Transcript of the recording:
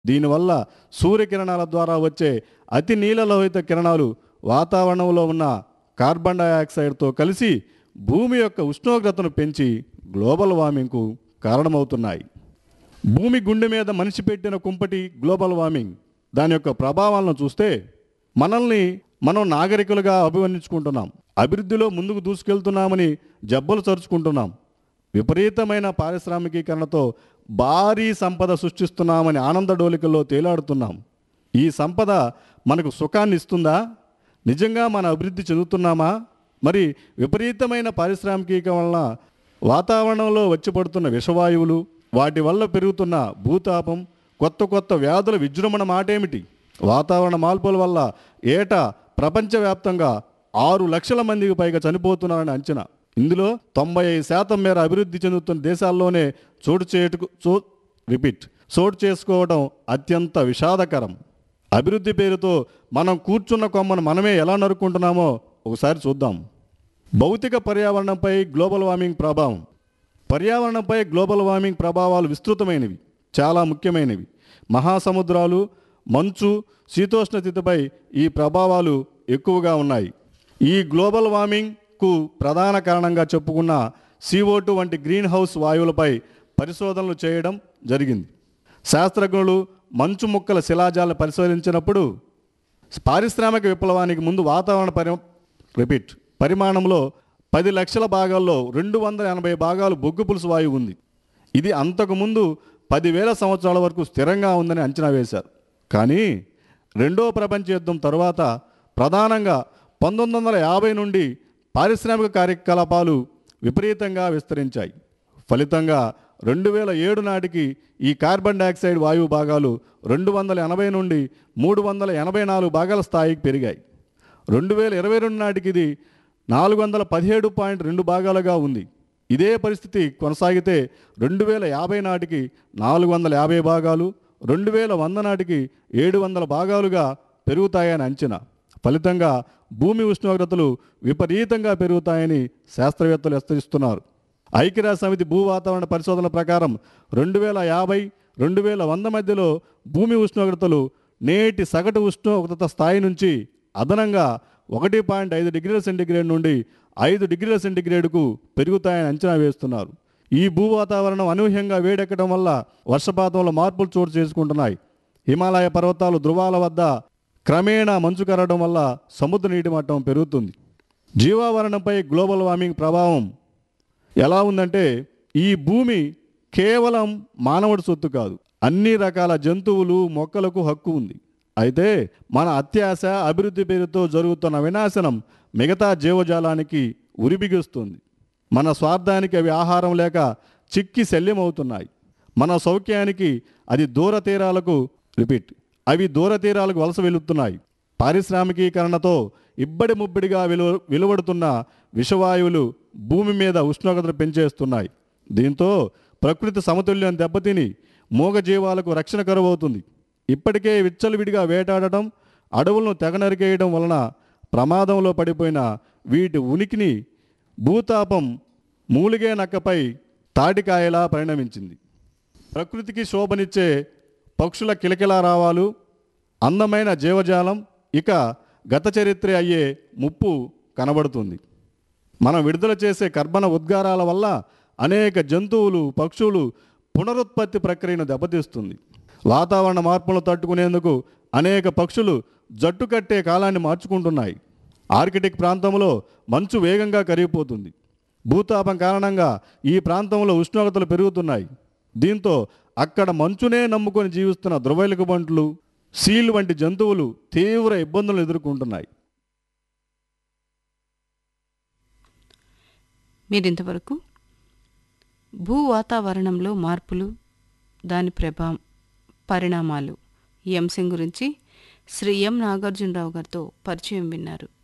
దీనివల్ల సూర్యకిరణాల ద్వారా వచ్చే అతి నీలలోహిత కిరణాలు వాతావరణంలో ఉన్న కార్బన్ డయాక్సైడ్తో కలిసి భూమి యొక్క ఉష్ణోగ్రతను పెంచి గ్లోబల్ వార్మింగ్కు కారణమవుతున్నాయి భూమి గుండె మీద మనిషి పెట్టిన కుంపటి గ్లోబల్ వార్మింగ్ దాని యొక్క ప్రభావాలను చూస్తే మనల్ని మనం నాగరికులుగా అభివర్ణించుకుంటున్నాం అభివృద్ధిలో ముందుకు దూసుకెళ్తున్నామని జబ్బలు చరుచుకుంటున్నాం విపరీతమైన పారిశ్రామికీకరణతో భారీ సంపద సృష్టిస్తున్నామని ఆనంద డోలికల్లో తేలాడుతున్నాం ఈ సంపద మనకు సుఖాన్ని ఇస్తుందా నిజంగా మన అభివృద్ధి చెందుతున్నామా మరి విపరీతమైన పారిశ్రామికీకరణ వలన వాతావరణంలో వచ్చి పడుతున్న విషవాయువులు వాటి వల్ల పెరుగుతున్న భూతాపం కొత్త కొత్త వ్యాధుల విజృంభణ మాటేమిటి వాతావరణ మార్పుల వల్ల ఏటా ప్రపంచవ్యాప్తంగా ఆరు లక్షల మందికి పైగా చనిపోతున్నారని అంచనా ఇందులో తొంభై ఐదు శాతం మేర అభివృద్ధి చెందుతున్న దేశాల్లోనే చోటు చేటుకు చో రిపీట్ చోటు చేసుకోవడం అత్యంత విషాదకరం అభివృద్ధి పేరుతో మనం కూర్చున్న కొమ్మను మనమే ఎలా నరుక్కుంటున్నామో ఒకసారి చూద్దాం భౌతిక పర్యావరణంపై గ్లోబల్ వార్మింగ్ ప్రభావం పర్యావరణంపై గ్లోబల్ వార్మింగ్ ప్రభావాలు విస్తృతమైనవి చాలా ముఖ్యమైనవి మహాసముద్రాలు మంచు శీతోష్ణ స్థితిపై ఈ ప్రభావాలు ఎక్కువగా ఉన్నాయి ఈ గ్లోబల్ వార్మింగ్కు ప్రధాన కారణంగా చెప్పుకున్న CO2 వంటి గ్రీన్ హౌస్ వాయువులపై పరిశోధనలు చేయడం జరిగింది శాస్త్రజ్ఞులు మంచు ముక్కల శిలాజాలను పరిశోధించినప్పుడు పారిశ్రామిక విప్లవానికి ముందు వాతావరణ పరి రిపీట్ పరిమాణంలో పది లక్షల భాగాల్లో రెండు వందల ఎనభై భాగాలు బొగ్గు పులుసు వాయువు ఉంది ఇది అంతకుముందు పదివేల సంవత్సరాల వరకు స్థిరంగా ఉందని అంచనా వేశారు కానీ రెండో ప్రపంచ యుద్ధం తరువాత ప్రధానంగా పంతొమ్మిది వందల యాభై నుండి పారిశ్రామిక కార్యకలాపాలు విపరీతంగా విస్తరించాయి ఫలితంగా రెండు వేల ఏడు నాటికి ఈ కార్బన్ డయాక్సైడ్ వాయువు భాగాలు రెండు వందల ఎనభై నుండి మూడు వందల ఎనభై నాలుగు భాగాల స్థాయికి పెరిగాయి రెండు వేల ఇరవై రెండు నాటికి ఇది నాలుగు వందల పదిహేడు పాయింట్ రెండు భాగాలుగా ఉంది ఇదే పరిస్థితి కొనసాగితే రెండు వేల యాభై నాటికి నాలుగు వందల యాభై భాగాలు రెండు వేల వంద నాటికి ఏడు వందల భాగాలుగా పెరుగుతాయని అంచనా ఫలితంగా భూమి ఉష్ణోగ్రతలు విపరీతంగా పెరుగుతాయని శాస్త్రవేత్తలు హెచ్చరిస్తున్నారు ఐక్యరాజ్య సమితి భూ వాతావరణ పరిశోధనల ప్రకారం రెండు వేల యాభై రెండు వేల వంద మధ్యలో భూమి ఉష్ణోగ్రతలు నేటి సగటు ఉష్ణోగ్రత స్థాయి నుంచి అదనంగా ఒకటి పాయింట్ ఐదు డిగ్రీల సెంటీగ్రేడ్ నుండి ఐదు డిగ్రీల సెంటీగ్రేడ్కు పెరుగుతాయని అంచనా వేస్తున్నారు ఈ భూ వాతావరణం అనూహ్యంగా వేడెక్కడం వల్ల వర్షపాతంలో మార్పులు చోటు చేసుకుంటున్నాయి హిమాలయ పర్వతాలు ధృవాల వద్ద క్రమేణా మంచు కరగడం వల్ల సముద్ర నీటి మట్టం పెరుగుతుంది జీవావరణంపై గ్లోబల్ వార్మింగ్ ప్రభావం ఎలా ఉందంటే ఈ భూమి కేవలం మానవుడి సొత్తు కాదు అన్ని రకాల జంతువులు మొక్కలకు హక్కు ఉంది అయితే మన అత్యాశ అభివృద్ధి పేరుతో జరుగుతున్న వినాశనం మిగతా జీవజాలానికి ఉరిబిగిస్తుంది మన స్వార్థానికి అవి ఆహారం లేక చిక్కి శల్యమవుతున్నాయి మన సౌఖ్యానికి అది దూర తీరాలకు రిపీట్ అవి దూర తీరాలకు వలస వెళుతున్నాయి పారిశ్రామికీకరణతో ఇబ్బడి ముబ్బడిగా విలువ విలువడుతున్న విషవాయువులు భూమి మీద ఉష్ణోగ్రతను పెంచేస్తున్నాయి దీంతో ప్రకృతి సమతుల్యం దెబ్బతిని మూగజీవాలకు రక్షణ కరువవుతుంది ఇప్పటికే విచ్చలవిడిగా వేటాడటం అడవులను తెగ నరికేయడం వలన ప్రమాదంలో పడిపోయిన వీటి ఉనికిని భూతాపం మూలిగే నక్కపై తాటికాయలా పరిణమించింది ప్రకృతికి శోభనిచ్చే పక్షుల కిలకిలా రావాలు అందమైన జీవజాలం ఇక గత చరిత్ర అయ్యే ముప్పు కనబడుతుంది మనం విడుదల చేసే కర్బన ఉద్గారాల వల్ల అనేక జంతువులు పక్షులు పునరుత్పత్తి ప్రక్రియను దెబ్బతీస్తుంది వాతావరణ మార్పులను తట్టుకునేందుకు అనేక పక్షులు జట్టు కట్టే కాలాన్ని మార్చుకుంటున్నాయి ఆర్కిటిక్ ప్రాంతంలో మంచు వేగంగా కరిగిపోతుంది భూతాపం కారణంగా ఈ ప్రాంతంలో ఉష్ణోగ్రతలు పెరుగుతున్నాయి దీంతో అక్కడ మంచునే నమ్ముకొని జీవిస్తున్న ద్రవైలిక బంట్లు సీల్ వంటి జంతువులు తీవ్ర ఇబ్బందులు ఎదుర్కొంటున్నాయి మీరింతవరకు భూ వాతావరణంలో మార్పులు దాని ప్రభావం పరిణామాలు ఈ అంశం గురించి శ్రీ ఎం నాగార్జునరావు గారితో పరిచయం విన్నారు